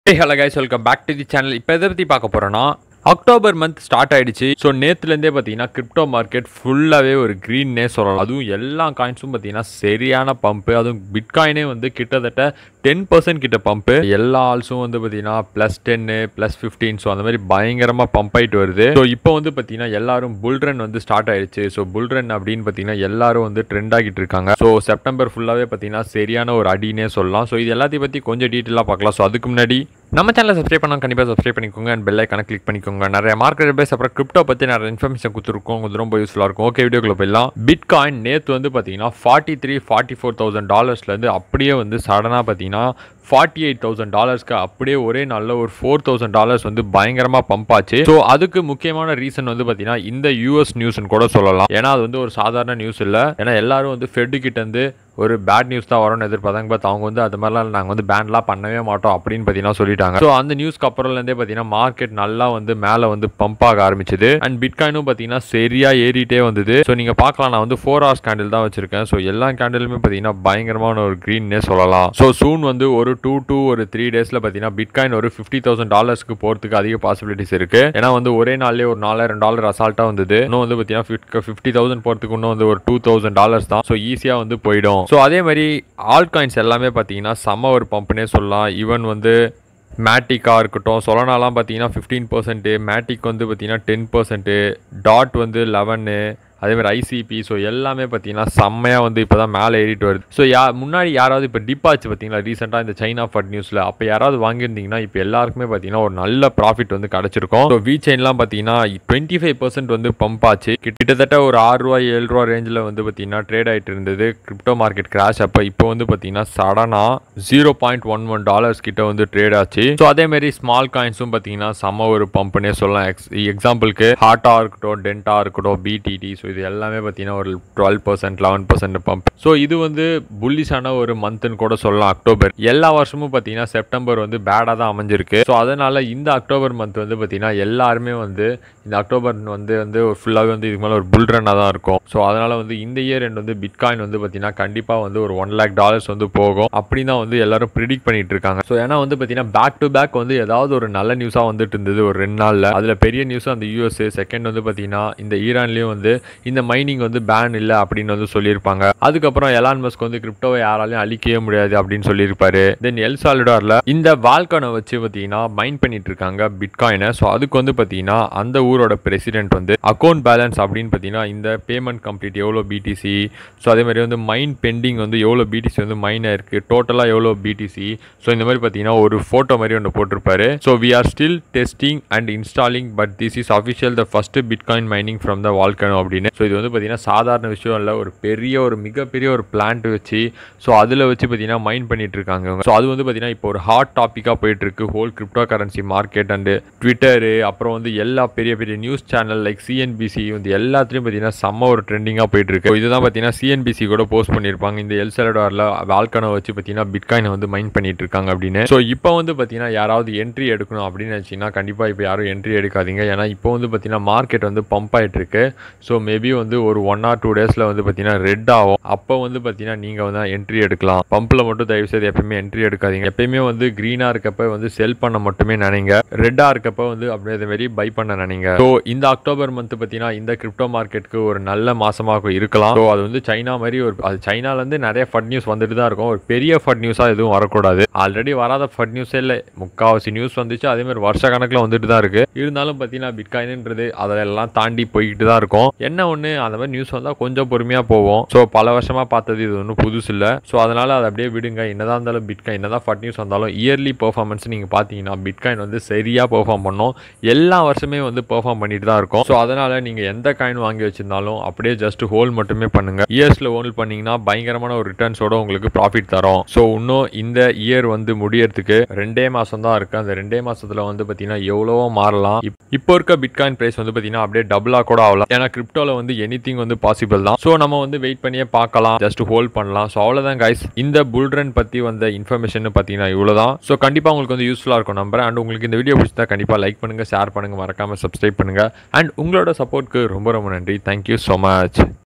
hey hello guys welcome back to the channel இப்போ எதை பற்றி பார்க்க போகிறோன்னா அக்டோபர் மந்த் ஸ்டார்ட் ஆயிடுச்சு ஸோ நேற்றுலேருந்தே பார்த்தீங்கன்னா கிரிப்டோ மார்க்கெட் ஃபுல்லாகவே ஒரு க்ரீன்னே சொல்லலாம் அதுவும் எல்லா காயின்ஸும் பார்த்தீங்கன்னா சரியான பம்ப்பு அதுவும் பிட்காயினே வந்து கிட்டத்தட்ட டென் பர்சன்ட் கிட்ட பம்ப்பு எல்லா ஆல்ஸும் வந்து பார்த்தீங்கன்னா ப்ளஸ் டென்னு ப்ளஸ் ஃபிஃப்டீன் ஸோ அந்த மாதிரி பயங்கரமாக பம்ப் ஆயிட்டு வருது ஸோ இப்போ வந்து பார்த்தீங்கன்னா எல்லாரும் புல் ரன் வந்து ஸ்டார்ட் ஆயிடுச்சு ஸோ புல் ரன் அப்படின்னு பார்த்தீங்கன்னா எல்லாரும் வந்து ட்ரெண்ட் ஆகிட்டு இருக்காங்க ஸோ செப்டம்பர் ஃபுல்லாகவே பார்த்தீங்கன்னா சரியான ஒரு அடினே சொல்லலாம் ஸோ இது எல்லாத்தையும் பற்றி கொஞ்சம் டீட்டெயிலாக பார்க்கலாம் ஸோ அதுக்கு முன்னாடி நம்ம சேனலை சப்ஸ்கிரைப் பண்ணால் கண்டிப்பாக சப்ஸ்கிரைப் பண்ணிக்கோங்க அண்ட் பெல் ஐக்கான கிளிக் பண்ணிக்கோங்க நிறைய மார்க்கெட் பேஸ் அப்புறம் கிரிப்டோ பற்றி நிறைய இன்ஃபர்மேஷன் கொடுத்துருக்கோம் கொஞ்சம் ரொம்ப யூஸ்ஃபுல்லாக இருக்கும் ஓகே வீடியோக்குள்ள போயிடலாம் பிட்காயின் நேற்று வந்து பார்த்தீங்கன்னா forty three forty four thousand டாலர்ஸ்லேருந்து அப்படியே வந்து சடனாக பார்த்தீங்கன்னா ஃபார்ட்டி எயிட் தௌசண்ட் டாலர்ஸ்க்கு அப்படியே ஒரே நாளில் ஒரு ஃபோர் தௌசண்ட் டாலர்ஸ் வந்து பயங்கரமாக பம்ப் ஆச்சு ஸோ அதுக்கு முக்கியமான ரீசன் வந்து பார்த்தீங்கன்னா இந்த யூஎஸ் நியூஸ்னு கூட சொல்லலாம் ஏன்னா அது வந்து ஒரு சாதாரண நியூஸ் இல்லை ஏன்னா எல்லாரும் வந்து ஃபெட்டு கிட்ட இருந்து ஒரு பேட் நியூஸ் தான் வரும்னு எதிர்பார்த்தாங்க பட் அவங்க வந்து அது மாதிரிலாம் நாங்கள் வந்து பேன்லாம் பண்ணவே மாட்டோம் அப்படின்னு பார்த்தீங்கன்னா சொல்லிட்டாங்க ஸோ அந்த நியூஸ்க்கு அப்புறம்லேருந்தே பார்த்தீங்கன்னா மார்க்கெட் நல்லா வந்து மேலே வந்து பம்ப் ஆக ஆரம்பிச்சது அண்ட் பிட்காயினும் பார்த்தீங்கன்னா சரியாக ஏறிட்டே வந்தது ஸோ நீங்கள் பார்க்கலாம் நான் வந்து ஃபோர் ஹவர்ஸ் கேண்டில் தான் வச்சிருக்கேன் ஸோ எல்லா கேண்டிலுமே பார்த்தீங்கன்னா பயங்கரமான ஒரு க்ரீன்னே சொல்லலாம் ஸோ சூன் வந்து ஒரு டூ டூ ஒரு த்ரீ டேஸில் பார்த்தீங்கன்னா பிட்காயின் ஒரு ஃபிஃப்டி தௌசண்ட் டாலர்ஸ்க்கு போகிறதுக்கு அதிக பாசிபிலிட்டிஸ் இருக்கு ஏன்னா வந்து ஒரே நாள்லேயே ஒரு நாலாயிரம் டாலர் அசால்ட்டாக வந்தது இன்னும் வந்து பார்த்தீங்கன்னா ஃபிஃப்டி தௌசண்ட் போகிறதுக்கு இன்னும் வந்து ஒரு டூ தௌசண்ட் டாலர்ஸ் தான் ஸோ ஈஸியாக வந்து போயிடும் ஸோ அதே மாதிரி ஆல் காயின்ஸ் எல்லாமே பார்த்தீங்கன்னா செம்ம ஒரு பம்ப்னே சொல்லலாம் ஈவன் வந்து மேட்டிக்காக இருக்கட்டும் சொலனாலாம் பார்த்தீங்கன்னா ஃபிஃப்டீன் பர்சன்ட்டு மேட்டிக் வந்து பார்த்தீங்கன்னா டென் பர்சன்ட்டு டாட் வந்து லெவனு அதே மாதிரி ஐசிபி ஸோ எல்லாமே பார்த்தீங்கன்னா செம்மையாக வந்து இப்போ தான் மேலே ஏறிட்டு வருது ஸோ யா முன்னாடி யாராவது இப்போ டிப் ஆச்சு பார்த்தீங்களா ரீசெண்டாக இந்த சைனா ஃபட் நியூஸில் அப்போ யாராவது வாங்கியிருந்தீங்கன்னா இப்போ எல்லாருக்குமே பார்த்தீங்கன்னா ஒரு நல்ல ப்ராஃபிட் வந்து கிடச்சிருக்கும் ஸோ வி செயின்லாம் பார்த்தீங்கன்னா டுவெண்ட்டி ஃபைவ் பர்சன்ட் வந்து பம்ப் ஆச்சு கிட்டத்தட்ட ஒரு ஆறு ரூபா ஏழு ரூபா ரேஞ்சில் வந்து பார்த்தீங்கன்னா ட்ரேட் ஆகிட்டு இருந்தது கிரிப்டோ மார்க்கெட் கிராஷ் அப்போ இப்போ வந்து பார்த்தீங்கன்னா சடனாக zero point one one dollars கிட்ட வந்து ட்ரேட் ஆச்சு ஸோ அதே மாதிரி ஸ்மால் காயின்ஸும் பார்த்தீங்கன்னா செம்ம ஒரு பம்ப்னே சொல்லலாம் எக்ஸ் எக்ஸாம்பிளுக்கு ஹாட்டாக இருக்கட்டும் டென்ட்டாக இருக்கட்டும் பிடிடி ஸோ இது எல்லாமே பார்த்தீங்கன்னா ஒரு twelve percent eleven percent pump so இது வந்து புல்லிஷான ஒரு மந்த்னு கூட சொல்லலாம் அக்டோபர் எல்லா வருஷமும் பார்த்தீங்கன்னா செப்டம்பர் வந்து பேடாக தான் அமைஞ்சிருக்கு ஸோ அதனால இந்த அக்டோபர் மந்த் வந்து பார்த்தீங்கன்னா எல்லாருமே வந்து இந்த அக்டோபர் வந்து வந்து ஒரு ஃபுல்லாகவே வந்து இதுக்கு மேலே ஒரு புல் ரன்னாக தான் இருக்கும் ஸோ அதனால வந்து இந்த இயர் எண்ட் வந்து பிட்காயின் வந்து பார்த்தீங்கன்னா கண்டிப்பாக வந்து ஒரு ஒன் லேக் டாலர்ஸ் வந்து போகும் அப்படின்னு தான் வந்து எல்லாரும் ப்ரிடிக்ட் பண்ணிட்டு இருக்காங்க ஸோ ஏன்னா வந்து பார்த்தீங்கன்னா பேக் டு பேக் வந்து ஏதாவது ஒரு நல்ல நியூஸாக வந்துட்டு இருந்தது ஒரு ரெண்டு நாளில் அதில் பெரிய நியூஸ் அந்த யூஎஸ் செகண்ட் வந்து பார்த்தீங்கன்னா இந்த ஈரான்லேயும் வந்து இந்த மைனிங் வந்து பேன் இல்லை அப்படின்னு வந்து சொல்லியிருப்பாங்க அதுக்கப்புறம் எலான் மஸ்க் வந்து கிரிப்டோவை யாராலையும் அழிக்கவே முடியாது அப்படின்னு சொல்லியிருப்பாரு தென் எல் சாலிடாரில் இந்த வால்கானை வச்சு பார்த்தீங்கன்னா மைன் பண்ணிட்டு இருக்காங்க பிட்காயினை ஸோ அதுக்கு வந்து பார்த்தீங்கன்னா அந்த ஊரோட பிரசிடென்ட் வந்து அக்கௌண்ட் பேலன்ஸ் அப்படின்னு பார்த்தீங்கன்னா இந்த பேமெண்ட் கம்ப்ளீட் எவ்வளோ பிடிசி ஸோ அதே மாதிரி வந்து மைன் பெண்டிங் வந்து எவ்வளோ பிடிசி வந்து மைன் ஆயிருக்கு டோட்டலாக எவ்வளோ பிடிசி ஸோ இந்த மாதிரி பார்த்தீங்கன்னா ஒரு ஃபோட்டோ மாதிரி ஒன்று போட்டிருப்பாரு so we are still testing and installing but this is official the first bitcoin mining from the volcano அப்படின்னு ஸோ இது வந்து பார்த்தீங்கன்னா சாதாரண விஷயம் இல்லை ஒரு பெரிய ஒரு மிகப்பெரிய ஒரு பிளான்ட் வச்சு ஸோ அதில் வச்சு பார்த்தீங்கன்னா மைன் பண்ணிட்டு இருக்காங்க ஸோ அது வந்து பார்த்தீங்கன்னா இப்போ ஒரு ஹாட் டாப்பிக்காக போயிட்டு இருக்கு whole crypto currency market and Twitter அப்புறம் வந்து எல்லா பெரிய பெரிய நியூஸ் சேனல் லைக் சிஎன்பிசி வந்து எல்லாத்துலேயும் பார்த்தீங்கன்னா செம்ம ஒரு ட்ரெண்டிங்காக போயிட்டு இருக்கு So இதுதான் பார்த்தீங்கன்னா சிஎன்பிசி கூட போஸ்ட் பண்ணியிருப்பாங்க இந்த எல் செலடாரில் வால்கனோ வச்சு பார்த்தீங்கன்னா பிட்காயினை வந்து மைன் பண்ணிட்டு இருக்காங்க அப்படின்னு ஸோ இப்போ வந்து பார்த்தீங்கன்னா யாராவது என்ட்ரி எடுக்கணும் அப்படின்னு நினச்சிங்கன்னா கண்டிப்பாக இப்போ யாரும் என்ட்ரி எடுக்காதீங்க ஏன்னா இப்போ வந்து பார்த்தீங்கன்னா மார்க்கெட் வந்து பம்ப் ஆயிட்டு இருக்கு ஸோ மேபி வந்து ஒரு ஒன் ஆர் டூ டேஸில் வந்து பார்த்தீங்கன்னா ரெட் ஆகும் அப்போ வந்து பார்த்தீங்கன்னா நீங்கள் வந்து என்ட்ரி எடுக்கலாம் பம்பில் மட்டும் தயவு செய்து எப்பயுமே என்ட்ரி எடுக்காதீங்க எப்பயுமே வந்து க்ரீனாக இருக்கப்ப வந்து செல் பண்ண மட்டுமே நினைங்க ரெட்டாக இருக்கப்ப வந்து அப்படியே அதே மாதிரி பை பண்ண நினைங்க ஸோ இந்த அக்டோபர் மந்த் பார்த்தீங்கன்னா இந்த கிரிப்டோ மார்க்கெட்டுக்கு ஒரு நல்ல மாசமாக இருக்கலாம் ஸோ அது வந்து சைனா மாதிரி ஒரு அது சைனாலேருந்து நிறைய ஃபட் நியூஸ் வந்துட்டு தான் இருக்கும் ஒரு பெரிய ஃபட் நியூஸாக எதுவும் வரக்கூடாது ஆல்ரெடி வராத ஃபட் நியூஸே இல்லை முக்கால்வாசி நியூஸ் வந்துச்சு அதே மாதிரி வருஷ கணக்கில் வந்துட்டு தான் இருக்கு இருந்தாலும் பார்த்தீங்கன்னா பிட்காயின்ன்றது அதெல்லாம் தாண்டி போய்கிட்டு தான் இருக்கும் என்ன ஒன்று அந்த மாதிரி நியூஸ் வந்தால் கொஞ்சம் பொறுமையாக போவோம் ஸோ பல வருஷமாக பார்த்தது இது ஒன்றும் புதுசு இல்லை ஸோ அதனால் அதை அப்படியே விடுங்க என்னதான் இருந்தாலும் பிட்காயின் என்னதான் ஃபட் நியூஸ் வந்தாலும் இயர்லி பெர்ஃபார்மன்ஸ் நீங்கள் பார்த்தீங்கன்னா பிட்காயின் வந்து சரியாக பெர்ஃபார்ம் பண்ணும் எல்லா வருஷமே வந்து பெர்ஃபார்ம் பண்ணிட்டு தான் இருக்கும் ஸோ அதனால் நீங்கள் எந்த காயின் வாங்கி வச்சிருந்தாலும் அப்படியே ஜஸ்ட் ஹோல் மட்டுமே பண்ணுங்க இயர்ஸில் ஹோல்ட் பண்ணீங்கன்னா பயங்கரமான ஒரு ரிட்டர்ன்ஸோட உங்களுக்கு ப்ராஃபிட் தரும் ஸோ இன்னும் இந்த இயர் வந்து முடியறதுக்கு ரெண்டே மாதம் தான் இருக்குது அந்த ரெண்டே மாசத்துல வந்து பார்த்தீங்கன்னா எவ்வளவோ மாறலாம் இப்- இப்போ இருக்க பிட்காயின் ப்ரைஸ் வந்து பார்த்தீங்கன்னா அப்படியே டபுளாக கூட ஆகலாம் ஏன்னா கிரிப்டோவில் வந்து எனிதிங் வந்து பாசிபிள் தான் ஸோ நம்ம வந்து வெயிட் பண்ணியே பார்க்கலாம் ஜஸ்ட் ஹோல்ட் பண்ணலாம் ஸோ அவ்வளோதான் கைஸ் இந்த புல் ரன் பற்றி வந்த இன்ஃபர்மேஷன் பார்த்தீங்கன்னா இவ்வளோதான் ஸோ கண்டிப்பாக உங்களுக்கு வந்து யூஸ்ஃபுல்லாக இருக்கும் நம்புறேன் அண்ட் உங்களுக்கு இந்த வீடியோ பிடிச்சா கண்டிப்பாக லைக் பண்ணுங்கள் ஷேர் பண்ணுங்கள் மறக்காமல் சப்ஸ்கிரைப் பண்ணுங்கள் அண்ட் உங்களோட சப்போர்ட்க்கு ரொம்ப ரொம்ப நன்றி தேங்க்யூ ஸோ மச்